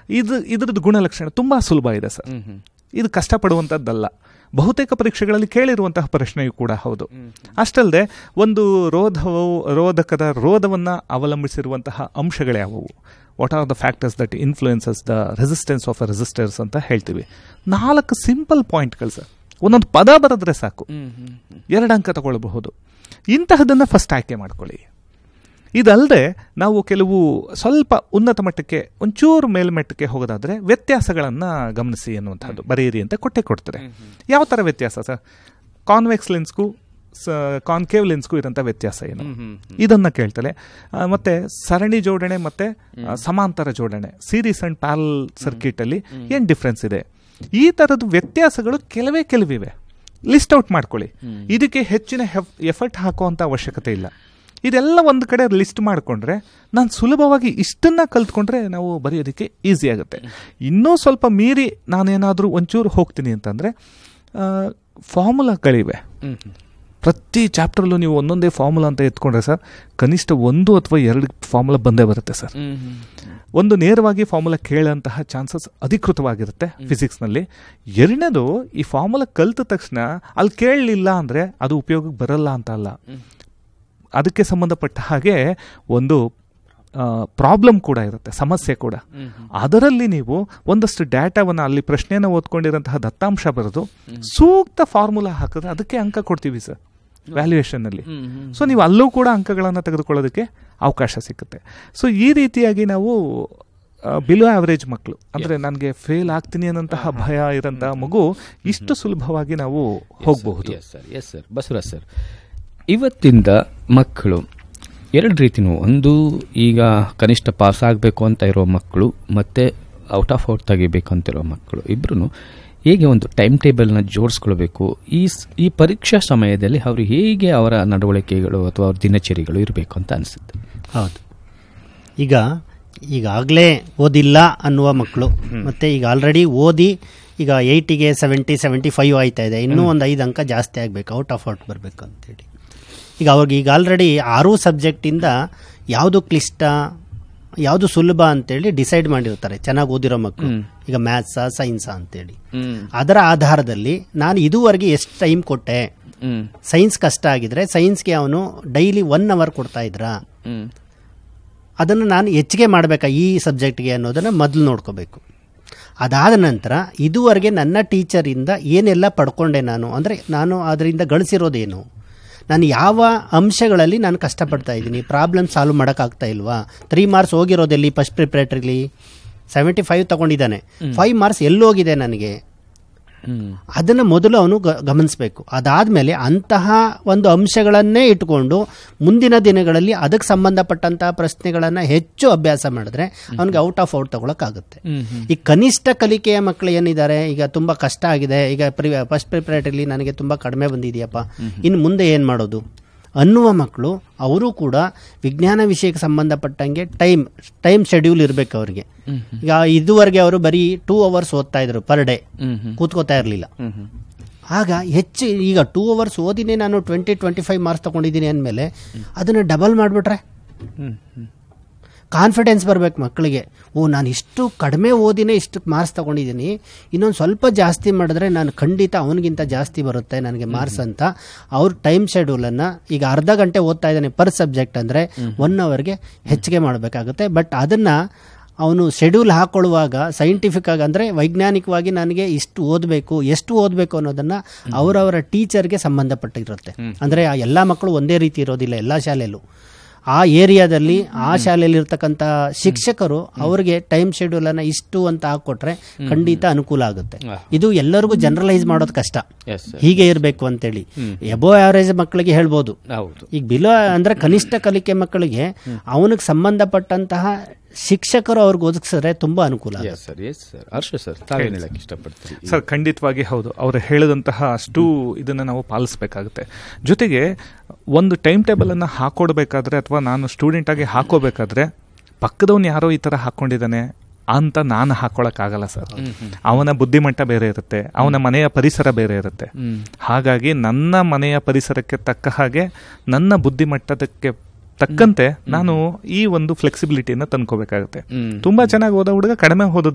ಇದು ಇದ್ರದ್ದು ಗುಣಲಕ್ಷಣ ತುಂಬ ಸುಲಭ ಇದೆ ಸರ್ ಹ್ಮ್ ಹ್ಮ್ ಇದು ಕಷ್ಟಪಡುವಂಥದ್ದಲ್ಲ ಬಹುತೇಕ ಪರೀಕ್ಷೆಗಳಲ್ಲಿ ಕೇಳಿರುವಂತಹ ಪ್ರಶ್ನೆಯೂ ಕೂಡ ಹೌದು ಅಷ್ಟಲ್ಲದೆ ಒಂದು ರೋಧವು ರೋಧಕದ ರೋಧವನ್ನು ಅವಲಂಬಿಸಿರುವಂತಹ ಅಂಶಗಳ್ಯಾವುವು what are the factors that influences the resistance of a resistors ಅಂತ ಹೇಳ್ತೀವಿ ನಾಲ್ಕು ಸಿಂಪಲ್ ಪಾಯಿಂಟ್ಗಳು ಸರ್ ಒಂದೊಂದು ಪದ ಬರೆದ್ರೆ ಸಾಕು ಹ್ಮ್ ಹ್ಮ್ ಹ್ಮ್ ಎರಡು ಅಂಕ ತಗೊಳ್ಬಹುದು ಇಂತಹದನ್ನು ಫಸ್ಟ್ ಆಯ್ಕೆ ಮಾಡ್ಕೊಳ್ಳಿ ಇದಲ್ಲದೆ ನಾವು ಕೆಲವು ಸ್ವಲ್ಪ ಉನ್ನತ ಮಟ್ಟಕ್ಕೆ ಒಂಚೂರು ಮೇಲ್ಮಟ್ಟಕ್ಕೆ ಹೋಗೋದಾದ್ರೆ ವ್ಯತ್ಯಾಸಗಳನ್ನು ಗಮನಿಸಿ ಅನ್ನುವಂಥದ್ದು ಬರೆಯಿರಿ ಅಂತ ಕೊಟ್ಟೆ ಕೊಡ್ತಾರೆ ಯಾವ ಥರ ವ್ಯತ್ಯಾಸ ಸರ್ ಕಾನ್ವೆಕ್ಸ್ ಲೆನ್ಸ್ಗೂ ಕಾನ್ಕೇವ್ ಲೆನ್ಸ್ಗೂ ಇರೋಂಥ ವ್ಯತ್ಯಾಸ ಏನು ಹ್ಮ್ ಹ್ಮ್ ಹ್ಮ್ ಇದನ್ನ ಕೇಳ್ತಾಳೆ ಆ, ಮತ್ತೆ ಸರಣಿ ಜೋಡಣೆ ಮತ್ತೆ ಆ, ಸಮಾಂತರ ಜೋಡಣೆ ಸೀರೀಸ್ ಅಂಡ್ ಪ್ಯಾರಲ್ ಸರ್ಕಿಟ್ ಅಲ್ಲಿ ಏನ್ ಡಿಫ್ರೆನ್ಸ್ ಇದೆ ಈ ತರದ ವ್ಯತ್ಯಾಸಗಳು ಕೆಲವೇ ಕೆಲವಿವೆ ಲಿಸ್ಟ್ ಔಟ್ ಮಾಡ್ಕೊಳ್ಳಿ ಇದಕ್ಕೆ ಹೆಚ್ಚಿನ ಎಫರ್ಟ್ ಹಾಕುವಂತ ಅವಶ್ಯಕತೆ ಇಲ್ಲ ಇದೆಲ್ಲ ಒಂದು ಕಡೆ ಲಿಸ್ಟ್ ಮಾಡಿಕೊಂಡ್ರೆ ನಾನು ಸುಲಭವಾಗಿ ಇಷ್ಟನ್ನ ಕಲ್ತ್ಕೊಂಡ್ರೆ ನಾವು ಬರೆಯೋದಕ್ಕೆ ಈಸಿ ಆಗುತ್ತೆ ಇನ್ನೂ ಸ್ವಲ್ಪ ಮೀರಿ ನಾನೇನಾದರೂ ಒಂಚೂರು ಹೋಗ್ತೀನಿ ಅಂತಂದರೆ ಫಾರ್ಮುಲಾಗಳಿವೆ ಹ್ಮ್ ಹ್ಮ್ ಪ್ರತಿ ಚಾಪ್ಟರ್ಲು ನೀವು ಒಂದೊಂದೇ ಫಾರ್ಮುಲಾ ಅಂತ ಎತ್ಕೊಂಡ್ರೆ ಸರ್ ಕನಿಷ್ಠ ಒಂದು ಅಥವಾ ಎರಡು ಫಾರ್ಮುಲಾ ಬಂದೇ ಬರುತ್ತೆ ಸರ್ ಹ್ಮ್ ಹ್ಮ್ ಒಂದು ನೇರವಾಗಿ ಫಾರ್ಮುಲಾ ಕೇಳೋಂತಹ ಚಾನ್ಸಸ್ ಅಧಿಕೃತವಾಗಿರುತ್ತೆ ಫಿಸಿಕ್ಸ್ನಲ್ಲಿ ಎರಡನೇದು ಈ ಫಾರ್ಮುಲಾ ಕಲ್ತ ತಕ್ಷಣ ಅಲ್ಲಿ ಕೇಳಲಿಲ್ಲ ಅಂದರೆ ಅದು ಉಪಯೋಗಕ್ಕೆ ಬರಲ್ಲ ಅಂತ ಅಲ್ಲ ಅದಕ್ಕೆ ಸಂಬಂಧಪಟ್ಟ ಹಾಗೆ ಒಂದು ಪ್ರಾಬ್ಲಮ್ ಕೂಡ ಇರುತ್ತೆ ಸಮಸ್ಯೆ ಕೂಡ ಹ್ಮ್ ಹ್ಮ್ ಅದರಲ್ಲಿ ನೀವು ಒಂದಷ್ಟು ಡೇಟಾವನ್ನು ಅಲ್ಲಿ ಪ್ರಶ್ನೆಯನ್ನು ಓದ್ಕೊಂಡಿರೋಂತಹ ದತ್ತಾಂಶ ಬರೆದು ಸೂಕ್ತ ಫಾರ್ಮುಲಾ ಹಾಕಿದ್ರೆ ಅದಕ್ಕೆ ಅಂಕ ಕೊಡ್ತೀವಿ ಸರ್ ವ್ಯಾಲ್ಯೂಯೇಷನ್ನಲ್ಲಿ ಹ್ಮ್ ಹ್ಮ್ ಸೊ ನೀವು ಅಲ್ಲೂ ಕೂಡ ಅಂಕಗಳನ್ನು ತೆಗೆದುಕೊಳ್ಳೋದಕ್ಕೆ ಅವಕಾಶ ಸಿಗುತ್ತೆ ಸೊ ಈ ರೀತಿಯಾಗಿ ನಾವು ಬಿಲೋ ಆವರೇಜ್ ಮಕ್ಕಳು ಅಂದರೆ ನನಗೆ ಫೇಲ್ ಆಗ್ತೀನಿ ಅನ್ನೋಂತಹ ಭಯ ಇರೋಂತಹ ಮಗು ಇಷ್ಟು ಸುಲಭವಾಗಿ ನಾವು ಹೋಗಬಹುದು yes sir yes sir Basavaraj sir ಇವತ್ತಿಂದ ಮಕ್ಕಳು ಎರಡು ರೀತಿನೂ ಒಂದು ಈಗ ಕನಿಷ್ಠ ಪಾಸ್ ಆಗಬೇಕು ಅಂತ ಇರೋ ಮಕ್ಕಳು ಮತ್ತು ಔಟ್ ಆಫ್ ಔಟ್ ತೆಗಿಬೇಕು ಅಂತ ಇರೋ ಮಕ್ಕಳು ಇಬ್ಬರೂ ಹೇಗೆ ಒಂದು ಟೈಮ್ ಟೇಬಲ್ನ ಜೋಡಿಸ್ಕೊಳ್ಬೇಕು ಈ ಸ್- ಈ ಪರೀಕ್ಷಾ ಸಮಯದಲ್ಲಿ ಅವರು ಹೇಗೆ ಅವರ ನಡವಳಿಕೆಗಳು ಅಥವಾ ಅವ್ರ ದಿನಚರಿಗಳು ಇರಬೇಕು ಅಂತ ಅನಿಸುತ್ತೆ ಹೌದು ಈಗ ಈಗಾಗಲೇ ಓದಿಲ್ಲ ಅನ್ನುವ ಮಕ್ಕಳು ಮತ್ತೆ ಈಗ ಆಲ್ರೆಡಿ ಓದಿ ಈಗ ಏಯ್ಟಿಗೆ ಸೆವೆಂಟಿ ಸೆವೆಂಟಿ ಫೈವ್ ಆಯ್ತಾ ಇದೆ ಇನ್ನೂ ಒಂದು ಐದು ಅಂಕ ಜಾಸ್ತಿ ಆಗಬೇಕು ಔಟ್ ಆಫ್ ಔಟ್ ಬರಬೇಕು ಅಂತೇಳಿ ಈಗ ಅವ್ರಿಗೆ ಈಗ ಆಲ್ರೆಡಿ ಆರು ಸಬ್ಜೆಕ್ಟಿಂದ ಯಾವುದು ಕ್ಲಿಷ್ಟ ಯಾವುದು ಸುಲಭ ಅಂತೇಳಿ ಡಿಸೈಡ್ ಮಾಡಿರ್ತಾರೆ ಚೆನ್ನಾಗಿ ಓದಿರೋ ಮಕ್ಕಳು ಈಗ ಮ್ಯಾಥ್ಸಾ ಸೈನ್ಸಾ ಅಂತೇಳಿ ಅದರ ಆಧಾರದಲ್ಲಿ ನಾನು ಇದುವರೆಗೆ ಎಷ್ಟು ಟೈಮ್ ಕೊಟ್ಟೆ ಹ್ಮ್ ಸೈನ್ಸ್ ಕಷ್ಟ ಆಗಿದ್ರೆ ಸೈನ್ಸ್ಗೆ ಅವನು ಡೈಲಿ ಒನ್ ಅವರ್ ಕೊಡ್ತಾ ಇದ್ರಾ ಹ್ಮ್ ಅದನ್ನು ನಾನು ಹೆಚ್ಚಿಗೆ ಮಾಡಬೇಕಾ ಈ ಸಬ್ಜೆಕ್ಟ್ಗೆ ಅನ್ನೋದನ್ನು ಮೊದಲು ನೋಡ್ಕೋಬೇಕು ಅದಾದ ನಂತರ ಇದುವರೆಗೆ ನನ್ನ ಟೀಚರಿಂದ ಏನೆಲ್ಲ ಪಡ್ಕೊಂಡೆ ನಾನು ಅಂದರೆ ನಾನು ಅದರಿಂದ ಗಳಿಸಿರೋದೇನು ನಾನು ಯಾವ ಅಂಶಗಳಲ್ಲಿ ನಾನು ಕಷ್ಟಪಡ್ತಾ ಇದ್ದೀನಿ ಪ್ರಾಬ್ಲಮ್ ಸಾಲ್ವ್ ಮಾಡೋಕ್ಕಾಗ್ತಾ ಇಲ್ವಾ ತ್ರೀ ಮಾರ್ಕ್ಸ್ ಹೋಗಿರೋದೆಲ್ಲಿ ಫಸ್ಟ್ ಪ್ರಿಪ್ರೇಟ್ರಿಲಿ ಸೆವೆಂಟಿ ಫೈವ್ ತಗೊಂಡಿದ್ದಾನೆ ಫೈವ್ ಮಾರ್ಕ್ಸ್ ಎಲ್ಲೋಗಿದೆ ನನಗೆ ಹ್ಮ್ ಅದನ್ನು ಮೊದಲು ಅವನು ಗ ಗಮನಿಸಬೇಕು ಅದಾದಮೇಲೆ ಅಂತಹ ಒಂದು ಅಂಶಗಳನ್ನೇ ಇಟ್ಕೊಂಡು ಮುಂದಿನ ದಿನಗಳಲ್ಲಿ ಅದಕ್ಕೆ ಸಂಬಂಧಪಟ್ಟಂತಹ ಪ್ರಶ್ನೆಗಳನ್ನು ಹೆಚ್ಚು ಅಭ್ಯಾಸ ಮಾಡಿದ್ರೆ ಅವನಿಗೆ ಔಟ್ ಆಫ್ ಔಟ್ ತಗೊಳಕ್ಕಾಗುತ್ತೆ ಹ್ಮ್ ಹ್ಮ್ ಈ ಕನಿಷ್ಠ ಕಲಿಕೆಯ ಮಕ್ಕಳು ಏನಿದ್ದಾರೆ ಈಗ ತುಂಬ ಕಷ್ಟ ಆಗಿದೆ ಈಗ ಪ್ರಿ ಫಸ್ಟ್ ಪ್ರಿಪ್ರೇಟರಿಲಿ ನನಗೆ ತುಂಬ ಕಡಿಮೆ ಬಂದಿದೆಯಪ್ಪ ಇನ್ನು ಮುಂದೆ ಏನು ಮಾಡೋದು ಅನ್ನುವ ಮಕ್ಕಳು ಅವರು ಕೂಡ ವಿಜ್ಞಾನ ವಿಷಯಕ್ಕೆ ಸಂಬಂಧಪಟ್ಟಂಗೆ ಟೈಮ್ ಟೈಮ್ ಶೆಡ್ಯೂಲ್ ಇರಬೇಕು ಅವರಿಗೆ ಈಗ ಇದುವರೆಗೆ ಅವರು ಬರೀ ಟೂ ಅವರ್ಸ್ ಓದ್ತಾ ಇದ್ರು ಪರ್ ಡೇ ಹ್ಮ್ ಹ್ಮ್ ಕೂತ್ಕೋತಾ ಇರಲಿಲ್ಲ ಹ್ಮ್ ಹ್ಮ್ ಆಗ ಹೆಚ್ಚು ಈಗ ಟೂ ಅವರ್ಸ್ ಓದಿನೇ ನಾನು ಟ್ವೆಂಟಿ ಟ್ವೆಂಟಿ ಫೈವ್ ಮಾರ್ಕ್ಸ್ ತಗೊಂಡಿದ್ದೀನಿ ಅಂದಮೇಲೆ ಅದನ್ನು ಡಬಲ್ ಮಾಡಿಬಿಟ್ರೆ ಹ್ಮ್ ಹ್ಮ್ ಕಾನ್ಫಿಡೆನ್ಸ್ ಬರಬೇಕು ಮಕ್ಕಳಿಗೆ ಓ ನಾನು ಇಷ್ಟು ಕಡಿಮೆ ಓದಿನೇ ಇಷ್ಟು ಮಾರ್ಕ್ಸ್ ತಗೊಂಡಿದ್ದೀನಿ ಇನ್ನೊಂದು ಸ್ವಲ್ಪ ಜಾಸ್ತಿ ಮಾಡಿದ್ರೆ ನಾನು ಖಂಡಿತ ಅವನಿಗಿಂತ ಜಾಸ್ತಿ ಬರುತ್ತೆ ನನಗೆ ಮಾರ್ಕ್ಸ್ ಅಂತ ಅವ್ರ ಟೈಮ್ ಶೆಡ್ಯೂಲನ್ನು ಈಗ ಅರ್ಧ ಗಂಟೆ ಓದ್ತಾ ಇದ್ದಾನೆ ಪರ್ ಸಬ್ಜೆಕ್ಟ್ ಅಂದರೆ ಒನ್ ಅವರ್ಗೆ ಹೆಚ್ಚಿಗೆ ಮಾಡಬೇಕಾಗುತ್ತೆ ಬಟ್ ಅದನ್ನು ಅವನು ಶೆಡ್ಯೂಲ್ ಹಾಕೊಳ್ಳುವಾಗ ಸೈಂಟಿಫಿಕ್ ಆಗಿ ಅಂದರೆ ವೈಜ್ಞಾನಿಕವಾಗಿ ನನಗೆ ಇಷ್ಟು ಓದಬೇಕು ಎಷ್ಟು ಓದಬೇಕು ಅನ್ನೋದನ್ನು ಅವರವರ ಟೀಚರ್ಗೆ ಸಂಬಂಧಪಟ್ಟಿರುತ್ತೆ ಅಂದರೆ ಆ ಎಲ್ಲ ಮಕ್ಕಳು ಒಂದೇ ರೀತಿ ಇರೋದಿಲ್ಲ ಎಲ್ಲ ಶಾಲೆಯಲ್ಲೂ ಆ ಏರಿಯಾದಲ್ಲಿ ಆ ಶಾಲೆಯಲ್ಲಿ ಇರ್ತಕ್ಕಂಥ ಶಿಕ್ಷಕರು ಅವರಿಗೆ ಟೈಮ್ ಶೆಡ್ಯೂಲ್ ಅನ್ನ ಇಷ್ಟು ಅಂತ ಹಾಕೊಟ್ರೆ ಖಂಡಿತ ಅನುಕೂಲ ಆಗುತ್ತೆ ಹಾ. ಇದು ಎಲ್ಲರಿಗೂ ಜನರಲೈಸ್ ಮಾಡೋದು ಕಷ್ಟ ಎಸ್ ಸರ್ ಹೀಗೆ ಇರಬೇಕು ಅಂತೇಳಿ ಎಬೋ ಆವರೇಜ್ ಮಕ್ಕಳಿಗೆ ಹೇಳ್ಬೋದು ಹೌದು ಈಗ ಬಿಲೋ ಅಂದ್ರೆ ಕನಿಷ್ಠ ಕಲಿಕೆ ಮಕ್ಕಳಿಗೆ ಅವನಿಗೆ ಸಂಬಂಧಪಟ್ಟಂತಹ ಶಿಕ್ಷಕರು ಅವ್ರಿಗೆ ಒದಗಿಸಿದ್ರೆ ತುಂಬಾ ಅನುಕೂಲ ಆಗುತ್ತೆ. Yes sir yes sir Harsha sir ತಾವೇನು ಹೇಳಕ್ಕೆ ಇಷ್ಟಪಡ್ತೀರಿ ಸರ್ ಖಂಡಿತವಾಗಿ ಹೌದು ಅವರು ಹೇಳಿದಂತಹ ಅಷ್ಟು ಇದನ್ನು ನಾವು ಪಾಲಿಸಬೇಕಾಗುತ್ತೆ ಜೊತೆಗೆ ಒಂದು ಟೈಮ್ ಟೇಬಲನ್ನು ಹಾಕೊಡ್ಬೇಕಾದ್ರೆ ಅಥವಾ ನಾನು ಸ್ಟೂಡೆಂಟ್ ಆಗಿ ಹಾಕೋಬೇಕಾದ್ರೆ ಪಕ್ಕದವನು ಯಾರೋ ಈ ಥರ ಹಾಕ್ಕೊಂಡಿದ್ದಾನೆ ಅಂತ ನಾನು ಹಾಕೊಳ್ಳೋಕ್ಕಾಗಲ್ಲ ಸರ್ ಅವನ ಬುದ್ಧಿಮಟ್ಟ ಬೇರೆ ಇರುತ್ತೆ ಅವನ ಮನೆಯ ಪರಿಸರ ಬೇರೆ ಇರುತ್ತೆ ಹ್ಮ್ ಹಾಗಾಗಿ ನನ್ನ ಮನೆಯ ಪರಿಸರಕ್ಕೆ ತಕ್ಕ ಹಾಗೆ ನನ್ನ ಬುದ್ಧಿಮಟ್ಟದಕ್ಕೆ ತಕ್ಕಂತೆ ನಾನು ಈ ಒಂದು ಫ್ಲೆಕ್ಸಿಬಿಲಿಟಿಯನ್ನು ತಂದ್ಕೋಬೇಕಾಗುತ್ತೆ ಹ್ಮ್ ತುಂಬಾ ಚೆನ್ನಾಗಿ ಓದೋ ಹುಡುಗ ಕಡಿಮೆ ಓದೋದು